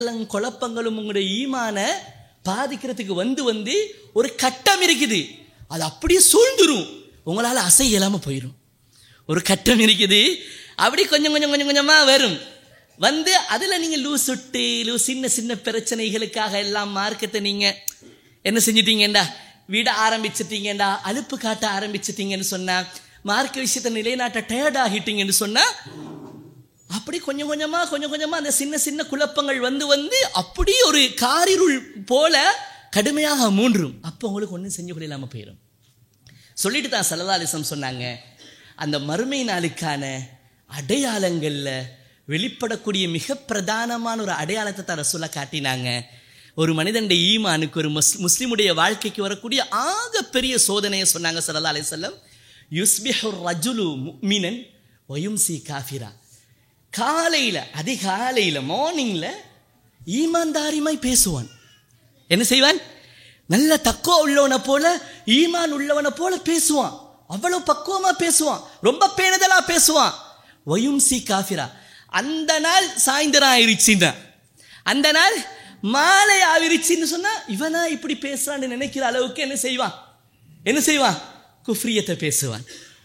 கலங் குழப்பங்களும் உங்களுடைய ஈமான பாதிக்கிறதுக்கு வந்து வந்து ஒரு கட்டம் இருக்குது அது அப்படியே சூழ்ந்துரும் உங்களால் அசை இல்லாமல் போயிடும் ஒரு கட்டம் இருக்குது அப்படி கொஞ்சம் கொஞ்சம் கொஞ்சம் கொஞ்சமாக வரும் வந்து அதில் நீங்கள் லூஸ் சுட்டு லூஸ் சின்ன சின்ன பிரச்சனைகளுக்காக எல்லாம் மார்க்கத்தை நீங்கள் என்ன செஞ்சிட்டீங்கண்டா விட ஆரம்பிச்சிட்டீங்கண்டா அலுப்பு காட்ட ஆரம்பிச்சிட்டீங்கன்னு சொன்னா மார்க்க விஷயத்தை நிலைநாட்ட டயர்ட் ஆகிட்டீங்கன்னு சொன்னா அப்படி கொஞ்சம் கொஞ்சமா கொஞ்சம் கொஞ்சமா அந்த சின்ன சின்ன குழப்பங்கள் வந்து வந்து அப்படி ஒரு காரிருள் போல கடுமையாக மூன்றும் அப்போ உங்களுக்கு ஒன்றும் செஞ்சு கொள்ள இல்லாமல் போயிடும் சொல்லிட்டு தான் சலதாலிசம் சொன்னாங்க அந்த மறுமை நாளுக்கான அடையாளங்களில் வெளிப்படக்கூடிய மிக பிரதானமான ஒரு அடையாளத்தை தான் ரசூலா காட்டினாங்க ஒரு மனிதனுடைய ஈமானுக்கு ஒரு முஸ் முஸ்லிமுடைய வாழ்க்கைக்கு வரக்கூடிய ஆக பெரிய சோதனையை சொன்னாங்க சல்லா அலிசல்லம் யுஸ்பிஹு ரஜுலு முக்மினன் ஒயும்சி காஃபிரா காலையில் அதிகாலையில் மார்னிங்கில் ஈமான்தாரிமாய் பேசுவான் என்ன செய்வான் நல்ல தக்குவ உள்ளவனை போல ஈமான் உள்ளவனை போல பேசுவான் அவ்வளவு பக்குவமா பேசுவான் ரொம்ப பேணுதலா பேசுவான் ஒயும் சி காஃபிரா அந்த நாள் சாயந்தரம் ஆயிருச்சுன்னா அந்த நாள் மாலை ஆவிருச்சுன்னு சொன்னா இவனா இப்படி பேசுறான்னு நினைக்கிற அளவுக்கு என்ன செய்வான் என்ன செய்வான் குஃப்ரியத்தை பேசுவான்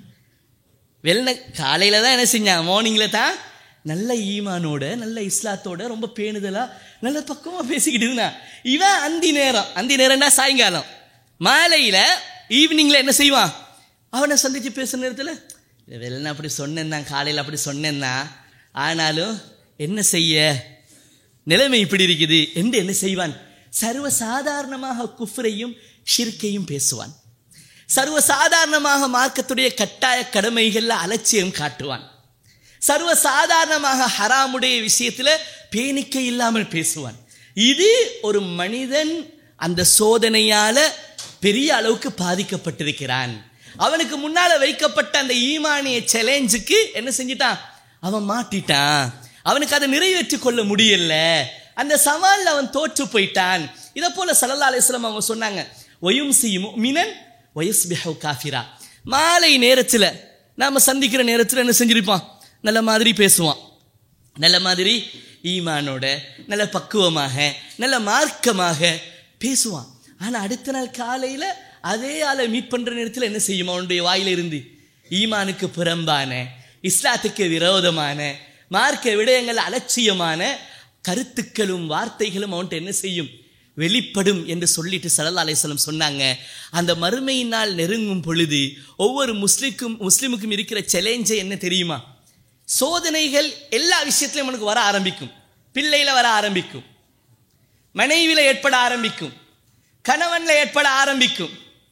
வெள்ளை காலையில் தான் என்ன செஞ்சான் மார்னிங்கில் தான் நல்ல ஈமானோட நல்ல இஸ்லாத்தோட ரொம்ப பேணுதலா நல்ல பக்குவமாக பேசிக்கிட்டு இருந்தான் இவன் அந்தி நேரம் அந்தி நேரம்னா சாயங்காலம் மாலையில் ஈவினிங்கில் என்ன செய்வான் அவனை சந்தித்து பேசுகிற நேரத்தில் வெள்ளை அப்படி சொன்னேன் தான் காலையில் அப்படி சொன்னேன் தான் ஆனாலும் என்ன செய்ய நிலைமை இப்படி இருக்குது என்று என்ன செய்வான் சர்வ சாதாரணமாக குஃப்ரையும் ஷிர்கையும் பேசுவான் சர்வ சாதாரணமாக மார்க்கத்துடைய கட்டாய கடமைகள்ல அலட்சியம் காட்டுவான் சர்வ சாதாரணமாக ஹராமுடைய விஷயத்துல பேணிக்கை இல்லாமல் பேசுவான் இது ஒரு மனிதன் அந்த சோதனையால பெரிய அளவுக்கு பாதிக்கப்பட்டிருக்கிறான் அவனுக்கு முன்னால வைக்கப்பட்ட அந்த ஈமானிய சேலஞ்சுக்கு என்ன செஞ்சிட்டான் அவன் மாட்டிட்டான் அவனுக்கு அதை நிறைவேற்றி கொள்ள முடியல அந்த சவாலில் அவன் தோற்று போயிட்டான் இதை போல சல்லா அலிஸ்லாம் அவங்க சொன்னாங்க ஒயும் சி மினன் ஒயஸ்பிஹவ் காஃபிரா மாலை நேரத்தில் நாம் சந்திக்கிற நேரத்தில் என்ன செஞ்சிருப்பான் நல்ல மாதிரி பேசுவான் நல்ல மாதிரி ஈமானோட நல்ல பக்குவமாக நல்ல மார்க்கமாக பேசுவான் ஆனால் அடுத்த நாள் காலையில் அதே ஆளை மீட் பண்ணுற நேரத்தில் என்ன செய்யும் அவனுடைய வாயிலிருந்து ஈமானுக்கு புறம்பான இஸ்லாத்துக்கு விரோதமான மார்க்க விடயங்கள் அலட்சியமான கருத்துக்களும் வார்த்தைகளும் அவன்கிட்ட என்ன செய்யும் வெளிப்படும் என்று சொல்லிட்டு சல்லா அலிஸ்லம் சொன்னாங்க அந்த மறுமையினால் நெருங்கும் பொழுது ஒவ்வொரு முஸ்லிக்கும் முஸ்லிமுக்கும் இருக்கிற சேலஞ்சை என்ன தெரியுமா சோதனைகள் எல்லா விஷயத்திலையும் உனக்கு வர ஆரம்பிக்கும் பிள்ளையில வர ஆரம்பிக்கும் மனைவியில ஏற்பட ஆரம்பிக்கும் கணவன்ல ஏற்பட ஆரம்பிக்கும்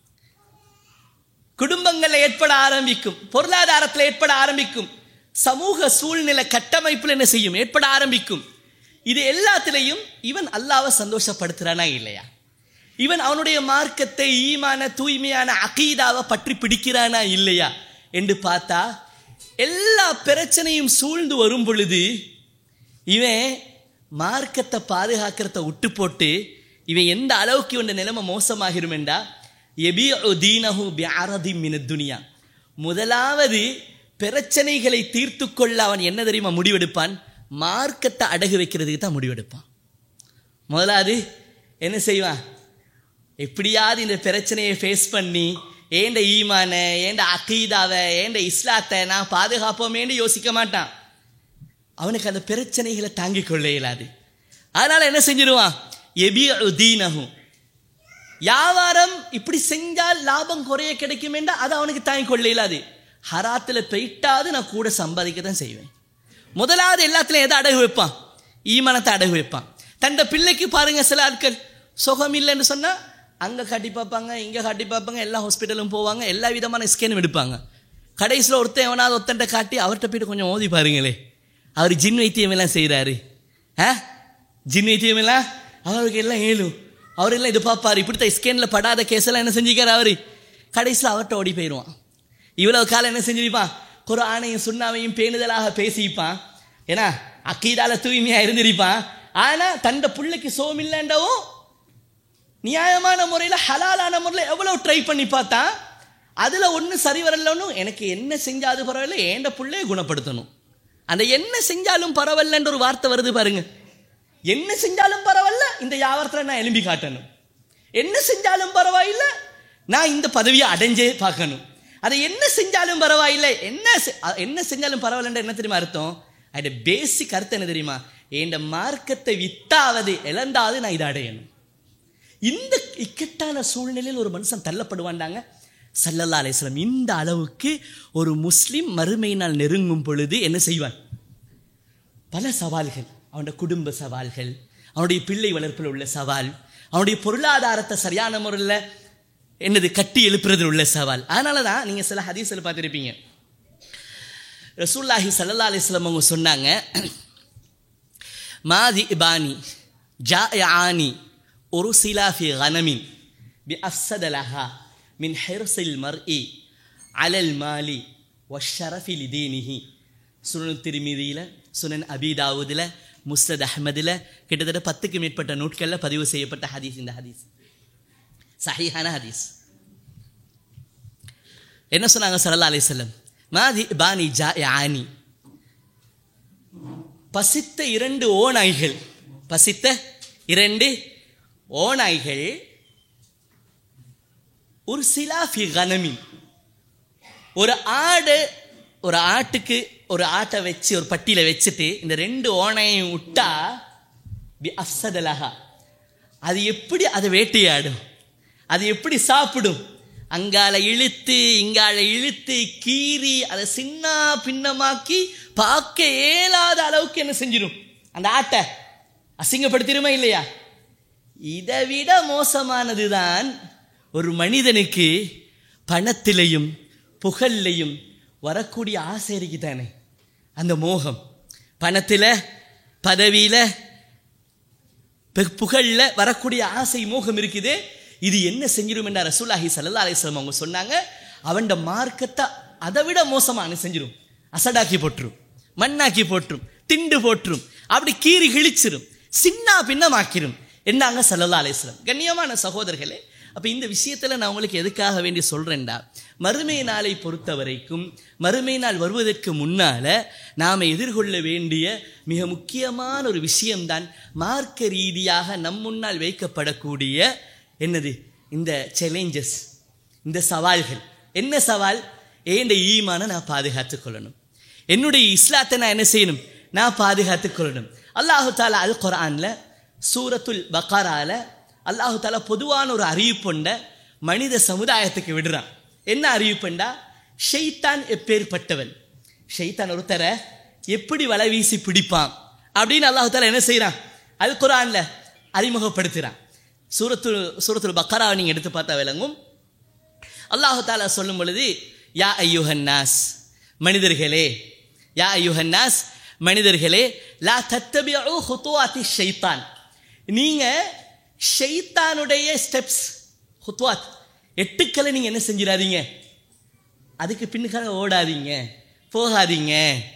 குடும்பங்கள்ல ஏற்பட ஆரம்பிக்கும் பொருளாதாரத்தில் ஏற்பட ஆரம்பிக்கும் சமூக சூழ்நிலை கட்டமைப்பில் என்ன செய்யும் ஏற்பட ஆரம்பிக்கும் இது எல்லாத்திலையும் இவன் அல்லாவை சந்தோஷப்படுத்துறானா இல்லையா இவன் அவனுடைய மார்க்கத்தை ஈமான தூய்மையான அகீதாவை பற்றி பிடிக்கிறானா இல்லையா என்று பார்த்தா எல்லா பிரச்சனையும் சூழ்ந்து வரும் பொழுது இவன் மார்க்கத்தை பாதுகாக்கிறத விட்டு போட்டு இவன் எந்த அளவுக்கு இவன் நிலைமை மோசமாகிரும் என்றா எபி தீனஹு பியாரதி மின துனியா முதலாவது பிரச்சனைகளை தீர்த்து கொள்ள அவன் என்ன தெரியுமா முடிவெடுப்பான் மார்க்கத்தை அடகு வைக்கிறதுக்கு தான் முடிவெடுப்பான் முதலாவது என்ன செய்வான் எப்படியாவது இந்த பிரச்சனையை ஃபேஸ் பண்ணி ஏண்ட ஈமான ஏண்ட அகீதாவை ஏண்ட இஸ்லாத்தை நான் பாதுகாப்போமேன்னு யோசிக்க மாட்டான் அவனுக்கு அந்த பிரச்சனைகளை தாங்கிக் கொள்ள இயலாது அதனால என்ன செஞ்சிருவான் எபி தீனகும் வியாபாரம் இப்படி செஞ்சால் லாபம் குறைய கிடைக்கும் என்றால் அதை அவனுக்கு தாங்கிக் கொள்ள இயலாது ஹராத்தில் போயிட்டாது நான் கூட சம்பாதிக்க தான் செய்வேன் முதலாவது எல்லாத்துலையும் எதை அடகு வைப்பான் ஈமானத்தை அடகு வைப்பான் தண்ட பிள்ளைக்கு பாருங்க சில ஆட்கள் சுகம் இல்லைன்னு சொன்னால் அங்கே காட்டி பார்ப்பாங்க இங்கே காட்டி பார்ப்பாங்க எல்லா ஹாஸ்பிட்டலும் போவாங்க எல்லா விதமான ஸ்கேனும் எடுப்பாங்க கடைசியில் ஒருத்தன் எவனாவது ஒருத்தன்ட்ட காட்டி அவர்கிட்ட போயிட்டு கொஞ்சம் ஓதி பாருங்களே அவர் ஜின் வைத்தியம் எல்லாம் செய்கிறாரு ஆ ஜின் வைத்தியம் எல்லாம் அவருக்கு எல்லாம் ஏழும் அவர் எல்லாம் இது பார்ப்பாரு இப்படித்தான் ஸ்கேனில் படாத கேஸெல்லாம் என்ன செஞ்சுக்காரு அவர் கடைசியில் அவர்கிட்ட ஓடி போயிடுவான் இவ்வளவு காலம் என்ன செஞ்சிருப்பான் குரானையும் சுண்ணாவையும் பேணுதலாக பேசிப்பான் ஏன்னா அக்கீதால தூய்மையா இருந்திருப்பான் ஆனா தண்ட பிள்ளைக்கு சோமில்லண்டவும் நியாயமான முறையில் ஹலாலான முறையில் எவ்வளவு ட்ரை பண்ணி பார்த்தா அதுல ஒன்று சரி வரலன்னு எனக்கு என்ன செஞ்சாது பரவாயில்ல ஏண்ட பிள்ளைய குணப்படுத்தணும் அந்த என்ன செஞ்சாலும் பரவாயில்லன்ற ஒரு வார்த்தை வருது பாருங்க என்ன செஞ்சாலும் பரவாயில்ல இந்த வியாபாரத்தில் நான் எலும்பி காட்டணும் என்ன செஞ்சாலும் பரவாயில்லை நான் இந்த பதவியை அடைஞ்சே பார்க்கணும் அதை என்ன செஞ்சாலும் பரவாயில்லை என்ன செ- அ- என்ன செஞ்சாலும் பரவாயில்லன்ற என்ன தெரியுமா அர்த்தம் அதோட பேசிக் அர்த்தம் என்ன தெரியுமா என் மார்க்கத்தை வித்தாவது இழந்தாவது நான் இதை அடையணும் இந்த இக்கட்டான சூழ்நிலையில் ஒரு மனுஷன் தள்ளப்படுவாண்டாங்க சல்லல்லா அலைஹிஸ்ஸலாம் இந்த அளவுக்கு ஒரு முஸ்லிம் மறுமை நாள் நெருங்கும் பொழுது என்ன செய்வான் பல சவால்கள் அவனுடைய குடும்ப சவால்கள் அவனுடைய பிள்ளை வளர்ப்பில் உள்ள சவால் அவனுடைய பொருளாதாரத்தை சரியான முறையில் என்னது கட்டி எழுப்புறதுல உள்ள சவால் அதனால தான் நீங்கள் சில ஹதீஸில் பார்த்துருப்பீங்க ரசூல்லாஹி சல்லல்லா அலிஸ்லாம் அவங்க சொன்னாங்க மாதி இபானி ஜா ஆனி ஒரு சிலாஃபி கனமின் பி அஃசதலஹா மின் ஹெர்சில் மர்இ அலல் மாலி வஷரஃபி லிதீனிஹி சுனன் திருமீதியில் சுனன் அபிதாவுதில் முஸ்தத் அஹ்மதில் கிட்டத்தட்ட பத்துக்கு மேற்பட்ட நூட்களில் பதிவு செய்யப்பட்ட ஹதீஸ் இந்த ஹதீஸ் சஹீஹான ஹதீஸ் என்ன சொன்னாங்க சல்லா அலிசல்லம் மாதி பானி ஜா ஆனி பசித்த இரண்டு ஓநாய்கள் பசித்த இரண்டு ஓநாய்கள் ஒரு சிலாஃபி கனமின் ஒரு ஆடு ஒரு ஆட்டுக்கு ஒரு ஆட்டை வச்சு ஒரு பட்டியில வச்சுட்டு இந்த ரெண்டு ஓனையும் விட்டா பி அஃசதலஹா அது எப்படி அதை வேட்டையாடும் அது எப்படி சாப்பிடும் அங்கால இழுத்து இங்கால இழுத்து கீறி அதை சின்ன பின்னமாக்கி பார்க்க இயலாத அளவுக்கு என்ன செஞ்சிடும் அந்த ஆட்டை அசிங்கப்படுத்திடுமா இல்லையா இதை விட மோசமானதுதான் ஒரு மனிதனுக்கு பணத்திலையும் புகழ்லையும் வரக்கூடிய ஆசை இருக்கு தானே அந்த மோகம் பணத்தில் பதவியில் புகழில் வரக்கூடிய ஆசை மோகம் இருக்குது இது என்ன செஞ்சிடும் என்ற ரசூலாஹி சல்லா அலிஸ்லாம் அவங்க சொன்னாங்க அவன் மார்க்கத்தை அதை விட மோசமான செஞ்சிடும் அசடாக்கி போட்டுரும் மண்ணாக்கி போட்டுரும் திண்டு போட்டுரும் அப்படி கீறி கிழிச்சிரும் சின்ன பின்னமாக்கிரும் என்னாங்க சல்லல்லா அலிஸ்லாம் கண்ணியமான சகோதரர்களே அப்போ இந்த விஷயத்தில் நான் உங்களுக்கு எதுக்காக வேண்டி சொல்கிறேன்டா மறுமை நாளை பொறுத்த வரைக்கும் மறுமை நாள் வருவதற்கு முன்னால் நாம் எதிர்கொள்ள வேண்டிய மிக முக்கியமான ஒரு விஷயம்தான் மார்க்க ரீதியாக நம் முன்னால் வைக்கப்படக்கூடிய என்னது இந்த சேலஞ்சஸ் இந்த சவால்கள் என்ன சவால் ஏண்ட ஈமான நான் பாதுகாத்துக் கொள்ளணும் என்னுடைய இஸ்லாத்தை நான் என்ன செய்யணும் நான் பாதுகாத்துக் கொள்ளணும் அல்லாஹு தாலா அல் குரான்ல சூரத்துல் பக்காரால அல்லாஹு தாலா பொதுவான ஒரு அறிவிப்புண்ட மனித சமுதாயத்துக்கு விடுறான் என்ன அறிவிப்புண்டா ஷெய்தான் எப்பேற்பட்டவன் ஷெய்தான் ஒருத்தரை எப்படி வலை வீசி பிடிப்பான் அப்படின்னு அல்லாஹு தாலா என்ன செய்கிறான் அல் குரான்ல அறிமுகப்படுத்துகிறான் சூரத்து சூரத்துல் பக்கராவை நீங்கள் எடுத்து பார்த்தா விளங்கும் அல்லாஹு தாலா சொல்லும் பொழுது யா ஐயுஹன்னாஸ் மனிதர்களே யா ஐயுஹன்னாஸ் மனிதர்களே லா தத்தபியு ஹுத்துவாத்தி ஷைத்தான் நீங்க ஷைத்தானுடைய ஸ்டெப்ஸ் ஹுத்வாத் எட்டுக்களை நீங்க என்ன செஞ்சிடாதீங்க அதுக்கு பின்னுக்காக ஓடாதீங்க போகாதீங்க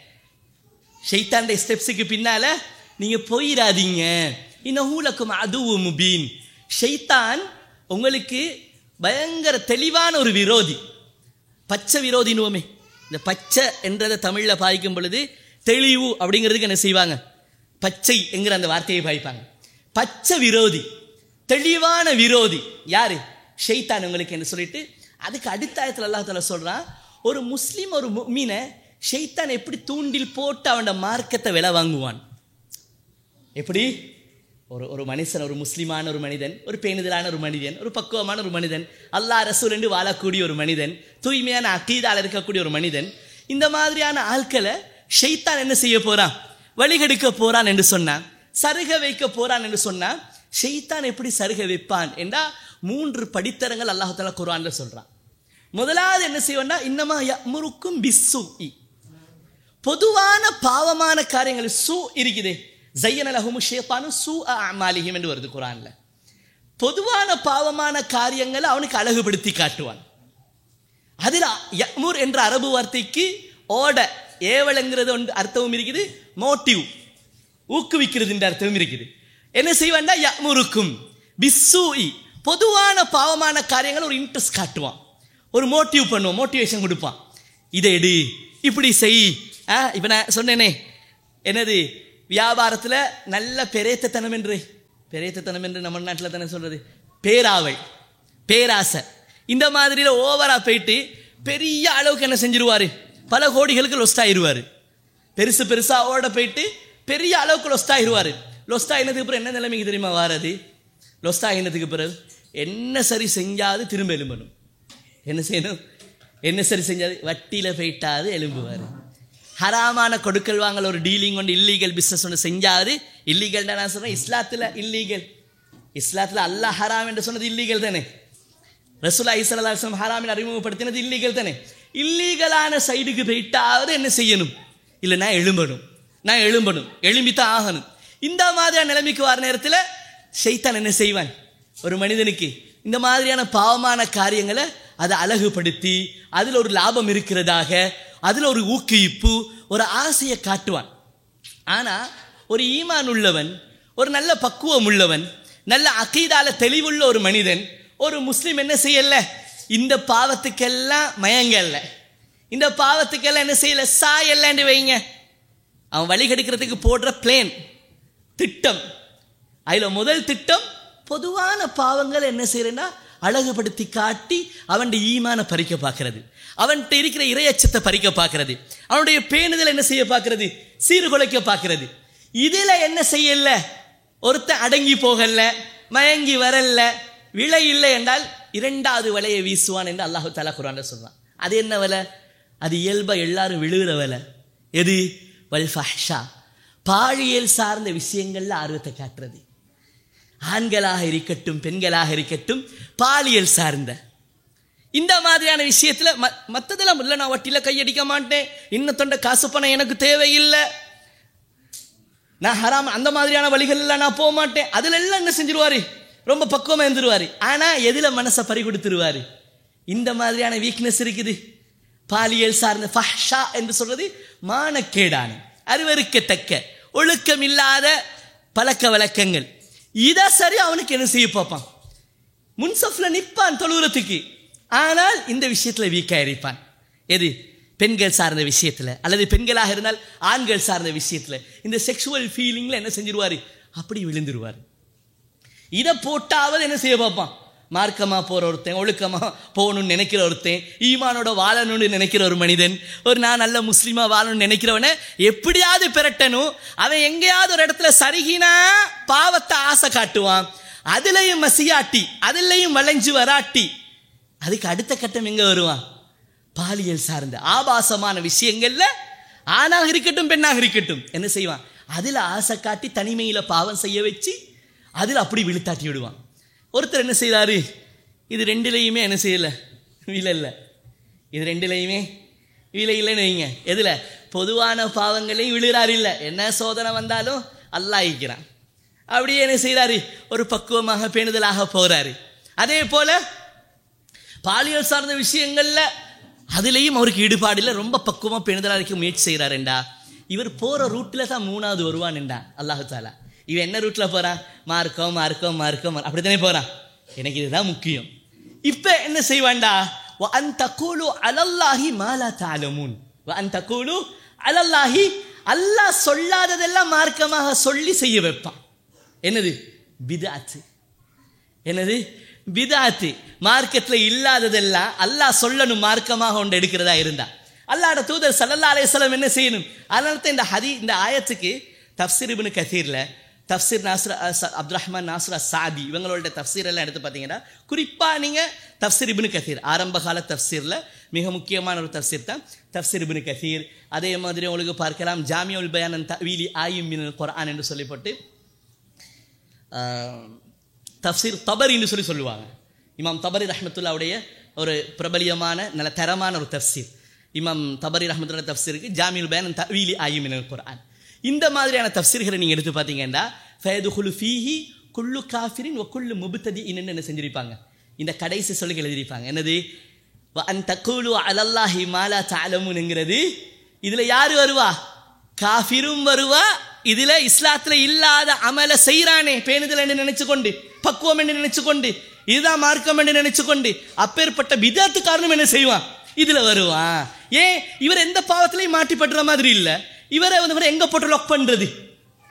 ஷைத்தானுடைய ஸ்டெப்ஸுக்கு பின்னால நீங்க போயிடாதீங்க இன்னஹூலக்கும் அதுவு முபீன் ஷைத்தான் உங்களுக்கு பயங்கர தெளிவான ஒரு விரோதி பச்சை விரோதினுவோமே இந்த பச்சை என்றதை தமிழில் பாய்க்கும் பொழுது தெளிவு அப்படிங்கிறதுக்கு என்ன செய்வாங்க பச்சை என்கிற அந்த வார்த்தையை பாய்ப்பாங்க பச்சை விரோதி தெளிவான விரோதி யாரு ஷெய்தான் உங்களுக்கு என்ன சொல்லிட்டு அதுக்கு அடுத்த ஆயத்தில் அல்லா தால சொல்றான் ஒரு முஸ்லீம் ஒரு மீனை ஷெய்தான் எப்படி தூண்டில் போட்டு அவனோட மார்க்கத்தை விலை வாங்குவான் எப்படி ஒரு ஒரு மனுஷன் ஒரு முஸ்லிமான ஒரு மனிதன் ஒரு பேணுதலான ஒரு மனிதன் ஒரு பக்குவமான ஒரு மனிதன் அல்லாஹ் ரசூல் என்று வாழக்கூடிய ஒரு மனிதன் தூய்மையான அக்கீதால் இருக்கக்கூடிய ஒரு மனிதன் இந்த மாதிரியான ஆட்களை ஷெய்தான் என்ன செய்ய போறான் வழிகெடுக்க போறான் என்று சொன்னான் சருக வைக்க போறான் என்று சொன்னான் ஷெய்தான் எப்படி சருக வைப்பான் என்றா மூன்று படித்தரங்கள் அல்லாஹால குரான்ல சொல்றான் முதலாவது என்ன செய்வோம்னா இன்னமா முறுக்கும் பிஸ்ஸு பொதுவான பாவமான காரியங்கள் சூ இருக்குதே ஜையன லஹுமு ஷேத்தானு சூ அமாலிஹிம் என்று வருது குரான்ல பொதுவான பாவமான காரியங்களை அவனுக்கு அழகுபடுத்தி காட்டுவான் அதில் யமுர் என்ற அரபு வார்த்தைக்கு ஓட ஏவலங்கிறது ஒன்று அர்த்தமும் இருக்குது மோட்டிவ் ஊக்குவிக்கிறது என்ற அர்த்தமும் இருக்குது என்ன செய்வான்டா யமுருக்கும் பிஸ்ஸூஇ பொதுவான பாவமான காரியங்கள் ஒரு இன்ட்ரெஸ்ட் காட்டுவான் ஒரு மோட்டிவ் பண்ணுவான் மோட்டிவேஷன் கொடுப்பான் இதை எடு இப்படி செய் ஆ இப்போ நான் சொன்னேனே என்னது வியாபாரத்தில் நல்ல பெரேத்தத்தனம் என்று பெரேத்தத்தனம் என்று நம்ம நாட்டில் தானே சொல்றது பேராவை பேராசை இந்த மாதிரியில் ஓவராக போயிட்டு பெரிய அளவுக்கு என்ன செஞ்சிருவாரு பல கோடிகளுக்கு லொஸ்ட் ஆயிடுவார் பெருசு பெருசாக ஓட போயிட்டு பெரிய அளவுக்கு லொஸ்ட் ஆயிடுவார் லொஸ்ட் ஆகினதுக்கு அப்புறம் என்ன நிலைமைக்கு தெரியுமா வாரது லொஸ்ட் ஆகினதுக்கு பிறகு என்ன சரி செஞ்சாது திரும்ப எலும்பணும் என்ன செய்யணும் என்ன சரி செஞ்சாது வட்டியில் போயிட்டாது எலும்புவார் ஹராமான கொடுக்கல் வாங்கல் ஒரு டீலிங் ஒன்று இல்லீகல் பிஸ்னஸ் ஒன்று செஞ்சாது இல்லீகல் நான் சொல்கிறேன் இஸ்லாத்தில் இல்லீகல் இஸ்லாத்தில் அல்லாஹ் ஹராம் என்று சொன்னது இல்லீகல் தானே ரசூலா இஸ்லாம் ஹராமில் அறிமுகப்படுத்தினது இல்லீகல் தானே இல்லீகலான சைடுக்கு போயிட்டாவது என்ன செய்யணும் இல்லை நான் எழும்பணும் நான் எழும்பணும் எழும்பித்தான் ஆகணும் இந்த மாதிரியான நிலைமைக்கு வர நேரத்தில் ஷைத்தான் என்ன செய்வான் ஒரு மனிதனுக்கு இந்த மாதிரியான பாவமான காரியங்களை அதை அழகுபடுத்தி அதில் ஒரு லாபம் இருக்கிறதாக அதில் ஒரு ஊக்குவிப்பு ஒரு ஆசையை காட்டுவான் ஆனால் ஒரு ஈமான் உள்ளவன் ஒரு நல்ல பக்குவம் உள்ளவன் நல்ல அகீதால தெளிவுள்ள ஒரு மனிதன் ஒரு முஸ்லீம் என்ன செய்யல இந்த பாவத்துக்கெல்லாம் மயங்கல்ல இந்த பாவத்துக்கெல்லாம் என்ன செய்யல சாயல்லன்னு வைங்க அவன் வழி கெடுக்கிறதுக்கு போடுற பிளேன் திட்டம் அதில் முதல் திட்டம் பொதுவான பாவங்கள் என்ன செய்யறேன்னா அழகுபடுத்தி காட்டி அவன் ஈமான பறிக்க பார்க்கிறது அவன்கிட்ட இருக்கிற இரையச்சத்தை பறிக்க பார்க்கிறது அவனுடைய பேணுதல் என்ன செய்ய பார்க்கிறது சீர்குலைக்க பார்க்கிறது இதுல என்ன செய்யல ஒருத்தன் அடங்கி போகல மயங்கி வரல விலை இல்லை என்றால் இரண்டாவது வலையை வீசுவான் என்று அல்லாஹு தாலா குரான் சொல்றான் அது என்ன வலை அது இயல்பா எல்லாரும் விழுகிற வலை எது வல் ஃபஹ்ஷா பாழியல் சார்ந்த விஷயங்கள்ல ஆர்வத்தை காட்டுறது ஆண்களாக இருக்கட்டும் பெண்களாக இருக்கட்டும் பாலியல் சார்ந்த இந்த மாதிரியான விஷயத்துல மற்றதெல்லாம் இல்லை நான் வட்டியில கையடிக்க மாட்டேன் இன்னும் தொண்ட காசு பணம் எனக்கு தேவையில்லை நான் ஹராம் அந்த மாதிரியான வழிகள்ல நான் போக மாட்டேன் அதுல எல்லாம் என்ன செஞ்சிருவாரு ரொம்ப பக்குவமா இருந்துருவாரு ஆனா எதுல மனசை பறி கொடுத்துருவாரு இந்த மாதிரியான வீக்னஸ் இருக்குது பாலியல் சார்ந்த ஃபஹ்ஷா என்று சொல்றது மானக்கேடான அருவருக்கத்தக்க ஒழுக்கம் இல்லாத பழக்க வழக்கங்கள் இதை சரி அவனுக்கு என்ன செய்ய பார்ப்பான் முன்சஃப்ல நிற்பான் தொழுகிறதுக்கு ஆனால் இந்த விஷயத்துல வீக்காக இருப்பான் எது பெண்கள் சார்ந்த விஷயத்துல அல்லது பெண்களாக இருந்தால் ஆண்கள் சார்ந்த விஷயத்துல இந்த செக்ஷுவல் ஃபீலிங்ல என்ன செஞ்சிருவாரு அப்படி விழுந்துருவார் இதை போட்டாவது என்ன செய்ய பார்ப்பான் மார்க்கமாக போகிற ஒருத்தன் ஒழுக்கமாக போகணும்னு நினைக்கிற ஒருத்தன் ஈமானோட வாழணும்னு நினைக்கிற ஒரு மனிதன் ஒரு நான் நல்ல முஸ்லீமாக வாழணும்னு நினைக்கிறவனை எப்படியாவது பெரட்டணும் அவன் எங்கேயாவது ஒரு இடத்துல சருகினா பாவத்தை ஆசை காட்டுவான் அதுலேயும் மசியாட்டி அதுலேயும் வளைஞ்சு வராட்டி அதுக்கு அடுத்த கட்டம் எங்கே வருவான் பாலியல் சார்ந்த ஆபாசமான விஷயங்கள்ல ஆணாக இருக்கட்டும் பெண்ணாக இருக்கட்டும் என்ன செய்வான் அதில் ஆசை காட்டி தனிமையில் பாவம் செய்ய வச்சு அதில் அப்படி விழுத்தாட்டி விடுவான் ஒருத்தர் என்ன செய்தாரு இது ரெண்டுலேயுமே என்ன செய்யலை விலை இல்லை இது ரெண்டுலேயுமே விலை இல்லைன்னு வைங்க எதில் பொதுவான பாவங்களையும் விழுறாரு இல்லை என்ன சோதனை வந்தாலும் அல்லாஹிக்கிறான் அப்படியே என்ன செய்கிறாரு ஒரு பக்குவமாக பேணுதலாக போகிறாரு அதே போல பாலியல் சார்ந்த விஷயங்கள்ல அதுலேயும் அவருக்கு ஈடுபாடு இல்லை ரொம்ப பக்குவமாக பேணுதலாக இருக்க முயற்சி செய்கிறாருண்டா இவர் போகிற ரூட்டில் தான் மூணாவது வருவான்டா அல்லாஹு தாலா இவன் என்ன ரூட்டில் போகிறான் மார்க்கம் மார்க்கம் மார்க்கம் அப்படி தானே போகிறான் எனக்கு இதுதான் முக்கியம் இப்போ என்ன செய்வான்டா அன் தக்கூலு அலல்லாஹி மாலா தாலமுன் அன் தக்கூலு அலல்லாஹி அல்லாஹ் சொல்லாததெல்லாம் மார்க்கமாக சொல்லி செய்ய வைப்பான் என்னது பிதாத்து என்னது பிதாத்து மார்க்கத்தில் இல்லாததெல்லாம் அல்லாஹ் சொல்லணும் மார்க்கமாக ஒன்று எடுக்கிறதா இருந்தா அல்லாட தூதர் சல்லல்லா அலையம் என்ன செய்யணும் அதனால தான் இந்த ஹதி இந்த ஆயத்துக்கு தப்சீர் இப்னு கதீரில் தப்சீர் நாஸ்ர அப்துல் ரஹ்மான் நாஸ்ரா சாதி இவங்களோட தப்சீர் எல்லாம் எடுத்து பார்த்தீங்கன்னா குறிப்பாக நீங்கள் தப்சீர் இப்னு கதீர் ஆரம்ப கால தப்சீரில் மிக முக்கியமான ஒரு தப்சீர் தான் தப்சீர் இப்னு கதீர் அதே மாதிரி உங்களுக்கு பார்க்கலாம் ஜாமியுல் பயானன் தவீலி ஆயும் மின் குரான் என்று சொல்லிப்பட்டு தப்சீர் தபரின்னு சொல்லி சொல்லுவாங்க இமாம் தபரி ரஹமத்துல்லாவுடைய ஒரு பிரபலியமான நல்ல தரமான ஒரு தப்சீர் இமாம் தபரி ரஹமத்துல்லா தப்சீருக்கு ஜாமியுல் பயான் தவீலி ஆயும் மின் குரான் இந்த மாதிரியான தப்சீர்களை நீங்கள் எடுத்து பார்த்தீங்கன்னா ஃபயது குலு ஃபீஹி குல்லு காஃபிரின் ஒ குல்லு முபுத்ததி இன்னும் என்ன செஞ்சிருப்பாங்க இந்த கடைசி சொல்லி எழுதியிருப்பாங்க என்னது அன் தக்குலு அலல்லாஹி மாலா தாலமுன்ங்கிறது இதுல யாரு வருவா காஃபிரும் வருவா இதுல இஸ்லாத்துல இல்லாத அமல செய்யறானே பேணுதல் என்று நினைச்சு கொண்டு பக்குவம் என்று நினைச்சு கொண்டு இதுதான் மார்க்கம் என்று நினைச்சு கொண்டு அப்பேற்பட்ட விதத்து காரணம் என்ன செய்வான் இதுல வருவான் ஏன் இவர் எந்த பாவத்திலையும் மாட்டிப்படுற மாதிரி இல்லை இவரை வந்து எங்க போட்டு லாக் பண்றது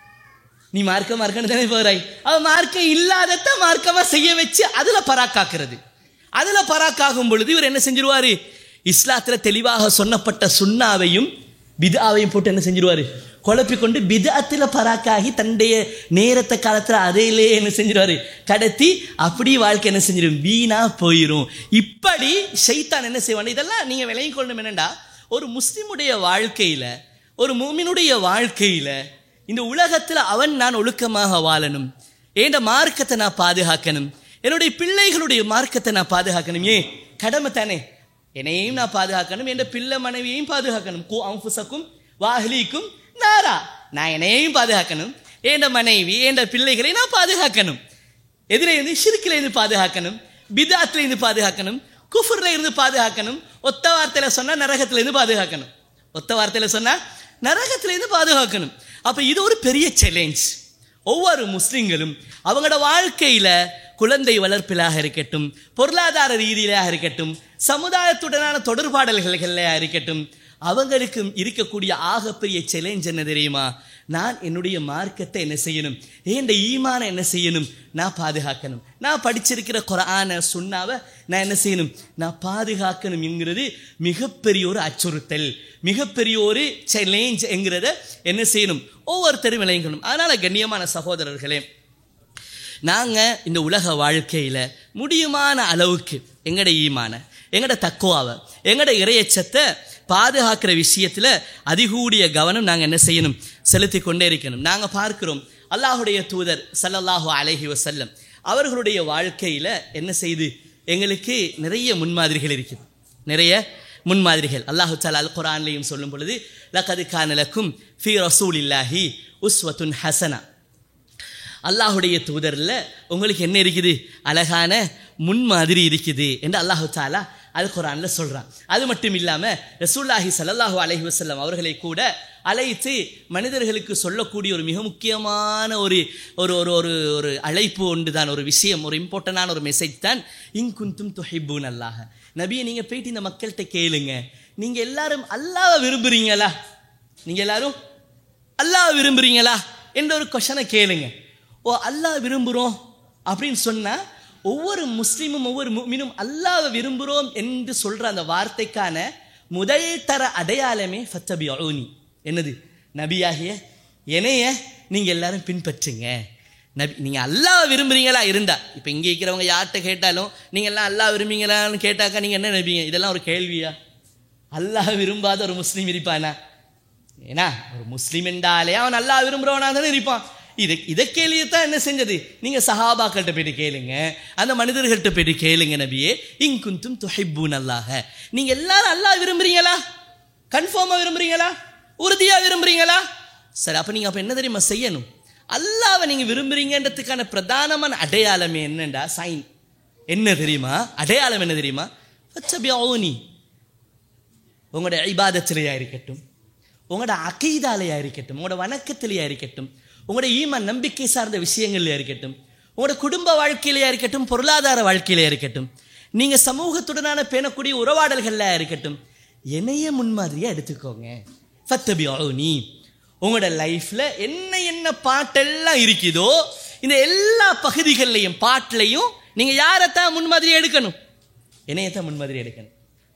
நீ மார்க்க மார்க்கன்னு தானே போறாய் அவ மார்க்கம் இல்லாதத மார்க்கமா செய்ய வச்சு அதுல பராக்காக்குறது அதுல பராக்காகும் பொழுது இவர் என்ன செஞ்சிருவாரு இஸ்லாத்துல தெளிவாக சொன்னப்பட்ட சுண்ணாவையும் பிதாவையும் போட்டு என்ன செஞ்சிருவாரு குழப்பிக்கொண்டு பிதாத்துல பராக்காகி தன்னுடைய நேரத்தை காலத்துல அதையிலே என்ன செஞ்சிருவாரு கடத்தி அப்படி வாழ்க்கை என்ன செஞ்சிடும் வீணா போயிரும் இப்படி ஷைத்தான் என்ன செய்வான் இதெல்லாம் நீங்க விளங்கி கொள்ளணும் என்னண்டா ஒரு முஸ்லிமுடைய வாழ்க்கையில ஒரு மூமினுடைய வாழ்க்கையில இந்த உலகத்துல அவன் நான் ஒழுக்கமாக வாழணும் ஏண்ட மார்க்கத்தை நான் பாதுகாக்கணும் என்னுடைய பிள்ளைகளுடைய மார்க்கத்தை நான் பாதுகாக்கணும் ஏன் கடமை தானே என்னையும் நான் பாதுகாக்கணும் என் பிள்ளை மனைவியையும் பாதுகாக்கணும் கு அம்புசக்கும் வாஹ்லிக்கும் நாரா நான் என்னையும் பாதுகாக்கணும் என் மனைவி என் பிள்ளைகளை நான் பாதுகாக்கணும் எதிரே இருந்து ஷிர்கில இருந்து பாதுகாக்கணும் பிதாத்துல இருந்து பாதுகாக்கணும் குஃபுர்ல இருந்து பாதுகாக்கணும் ஒத்த வார்த்தையில சொன்னா நரகத்துல இருந்து பாதுகாக்கணும் ஒத்த வார்த்தையில சொன்னா நரகத்துல இருந்து பாதுகாக்கணும் அப்ப இது ஒரு பெரிய சேலஞ்ச் ஒவ்வொரு முஸ்லிம்களும் அவங்களோட வாழ்க்கையில குழந்தை வளர்ப்பிலாக இருக்கட்டும் பொருளாதார ரீதியிலாக இருக்கட்டும் சமுதாயத்துடனான தொடர்பாடல்களாக இருக்கட்டும் அவங்களுக்கு இருக்கக்கூடிய ஆகப்பெரிய சேலஞ்ச் என்ன தெரியுமா நான் என்னுடைய மார்க்கத்தை என்ன செய்யணும் ஏண்ட ஈமான என்ன செய்யணும் நான் பாதுகாக்கணும் நான் படிச்சிருக்கிற குரான சுண்ணாவை நான் என்ன செய்யணும் நான் பாதுகாக்கணும் என்கிறது மிகப்பெரிய ஒரு அச்சுறுத்தல் மிகப்பெரிய ஒரு சேலஞ்ச் என்கிறத என்ன செய்யணும் ஒவ்வொருத்தரும் விளையங்கணும் அதனால கண்ணியமான சகோதரர்களே நாங்கள் இந்த உலக வாழ்க்கையில் முடியுமான அளவுக்கு எங்கட ஈமான எங்கட தக்குவாவை எங்கட இறையச்சத்தை பாதுகாக்கிற விஷயத்தில் அதிகூடிய கவனம் நாங்கள் என்ன செய்யணும் செலுத்தி கொண்டே இருக்கணும் நாங்கள் பார்க்கிறோம் அல்லாஹுடைய தூதர் சல்லல்லாஹு அலைஹி வசல்லம் அவர்களுடைய வாழ்க்கையில் என்ன செய்து எங்களுக்கு நிறைய முன்மாதிரிகள் இருக்குது நிறைய முன்மாதிரிகள் அல்லாஹு தாலா அல் குரான்லையும் சொல்லும் பொழுது லக்கது கானலக்கும் ஃபி ரசூல் இல்லாஹி உஸ்வத்துன் ஹசனா அல்லாஹுடைய தூதரில் உங்களுக்கு என்ன இருக்குது அழகான முன்மாதிரி இருக்குது என்று அல்லாஹு தாலா அல் குரான்ல சொல்றான் அது மட்டும் இல்லாம ரசூல்லாஹி சல்லல்லாஹு அலைஹி வஸல்லம் அவர்களை கூட அழைத்து மனிதர்களுக்கு சொல்லக்கூடிய ஒரு மிக முக்கியமான ஒரு ஒரு ஒரு ஒரு ஒரு அழைப்பு ஒன்று தான் ஒரு விஷயம் ஒரு இம்பார்ட்டண்டான ஒரு மெசேஜ் தான் இங்குந்தும் துஹிப்பூன் அல்லாஹ் நபியை நீங்க போயிட்டு இந்த மக்கள்கிட்ட கேளுங்க நீங்க எல்லாரும் அல்லாஹ்வை விரும்புறீங்களா நீங்க எல்லாரும் அல்லாஹ் விரும்புறீங்களா என்ற ஒரு கொஷனை கேளுங்க ஓ அல்லாஹ் விரும்புகிறோம் அப்படின்னு சொன்னா ஒவ்வொரு முஸ்லீமும் ஒவ்வொரு முஃமினும் அல்லாஹ்வை விரும்புகிறோம் என்று சொல்ற அந்த வார்த்தைக்கான முதல் தர அடையாளமே ஃபத்தபியூனி என்னது நபியாகிய என்னைய நீங்க எல்லாரும் பின்பற்றுங்க நபி நீங்க அல்லாஹ் விரும்புறீங்களா இருந்தா இப்போ இங்கே இருக்கிறவங்க யார்கிட்ட கேட்டாலும் நீங்க எல்லாம் அல்லாஹ் விரும்புறீங்களான்னு கேட்டாக்கா நீங்க என்ன நபிங்க இதெல்லாம் ஒரு கேள்வியா அல்லாஹ் விரும்பாத ஒரு முஸ்லீம் இருப்பானா ஏன்னா ஒரு முஸ்லீம் என்றாலே அவன் நல்லா விரும்புறவனா தானே இருப்பான் இது இதை கேள்வியத்தான் என்ன செஞ்சது நீங்க சஹாபாக்கள்கிட்ட போயிட்டு கேளுங்க அந்த மனிதர்கள்ட்ட போயிட்டு கேளுங்க நபியே இங்குந்தும் துஹிப்பூன் அல்லாஹ நீங்க எல்லாரும் அல்லாஹ் விரும்புறீங்களா கன்ஃபார்மா விரும்புறீங்களா உறுதியா விரும்புறீங்களா சரி அப்ப நீங்க அப்ப என்ன தெரியுமா செய்யணும் அல்லாவை நீங்க விரும்புறீங்கன்றதுக்கான பிரதானமான அடையாளமே என்னண்டா சைன் என்ன தெரியுமா அடையாளம் என்ன தெரியுமா ஃபத்தபியூனி உங்களோட ஐபாதத்திலேயா இருக்கட்டும் உங்களோட அகைதாலையா இருக்கட்டும் உங்களோட வணக்கத்திலேயா இருக்கட்டும் உங்களோட ஈமன் நம்பிக்கை சார்ந்த விஷயங்கள்லையா இருக்கட்டும் உங்களோட குடும்ப வாழ்க்கையிலையா இருக்கட்டும் பொருளாதார வாழ்க்கையிலையா இருக்கட்டும் நீங்க சமூகத்துடனான பேணக்கூடிய உறவாடல்கள்ல இருக்கட்டும் என்னைய முன்மாதிரியா எடுத்துக்கோங்க ஃபத்தபியூனி உங்களோட லைஃப்ல என்ன என்ன பாட்டெல்லாம் இருக்குதோ இந்த எல்லா பகுதிகள்லையும் பாட்டிலையும் நீங்க யாரைத்தான் முன்மாதிரி எடுக்கணும் என்னையத்தான் முன்மாதிரி எடுக்கணும்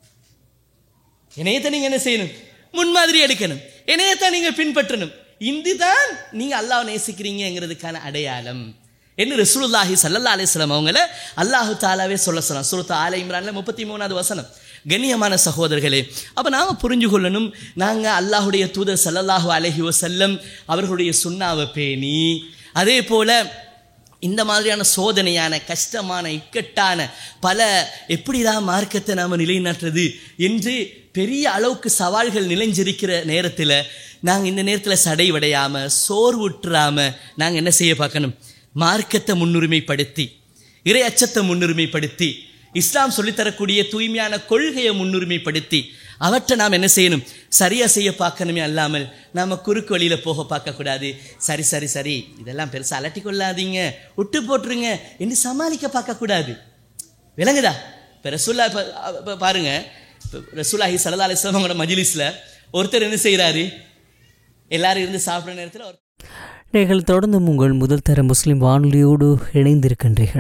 இணையத்தை நீங்க என்ன செய்யணும் முன்மாதிரி எடுக்கணும் இணையத்தை நீங்க பின்பற்றணும் இதுதான் நீங்க அல்லாஹ் நேசிக்கிறீங்கிறதுக்கான அடையாளம் என்ன ரசூலுல்லாஹி சல்லல்லா அலிஸ்லாம் அவங்கள அல்லாஹு தாலாவே சொல்ல சொல்லலாம் சுருத்த ஆல இம்ரான்ல முப்பத்தி மூணாவது வசனம் கண்ணியமான சகோதரர்களே அப்போ நாம் புரிஞ்சு கொள்ளணும் நாங்கள் அல்லாஹுடைய தூதர் சல்லல்லாஹு அலஹி வசல்லம் அவர்களுடைய சுண்ணாவை பேணி அதே போல் இந்த மாதிரியான சோதனையான கஷ்டமான இக்கட்டான பல எப்படிதான் மார்க்கத்தை நாம் நிலைநாட்டுறது என்று பெரிய அளவுக்கு சவால்கள் நிலைஞ்சிருக்கிற நேரத்தில் நாங்கள் இந்த நேரத்தில் சடைவடையாமல் சோர்வுற்றாமல் நாங்கள் என்ன செய்ய பார்க்கணும் மார்க்கத்தை முன்னுரிமைப்படுத்தி இறை அச்சத்தை முன்னுரிமைப்படுத்தி இஸ்லாம் சொல்லித்தரக்கூடிய தூய்மையான கொள்கையை முன்னுரிமைப்படுத்தி அவற்றை நாம் என்ன செய்யணும் சரியா செய்ய பார்க்கணுமே அல்லாமல் நாம குறுக்கு வழியில போக பார்க்கக்கூடாது சரி சரி சரி இதெல்லாம் பெருசா அலட்டி கொள்ளாதீங்க விட்டு போட்டுருங்க என்று சமாளிக்க பார்க்கக்கூடாது விளங்குதா இப்போ ரசூல்லா இப்போ இப்போ பாருங்க இப்போ ரசூல்லாஹி சல்லா அலிஸ்லாமோட மஜிலிஸில் ஒருத்தர் என்ன செய்கிறாரு எல்லாரும் இருந்து சாப்பிட்ற நேரத்தில் நீங்கள் தொடர்ந்து உங்கள் முதல் தர முஸ்லிம் வானொலியோடு இணைந்திருக்கின்றீர்கள்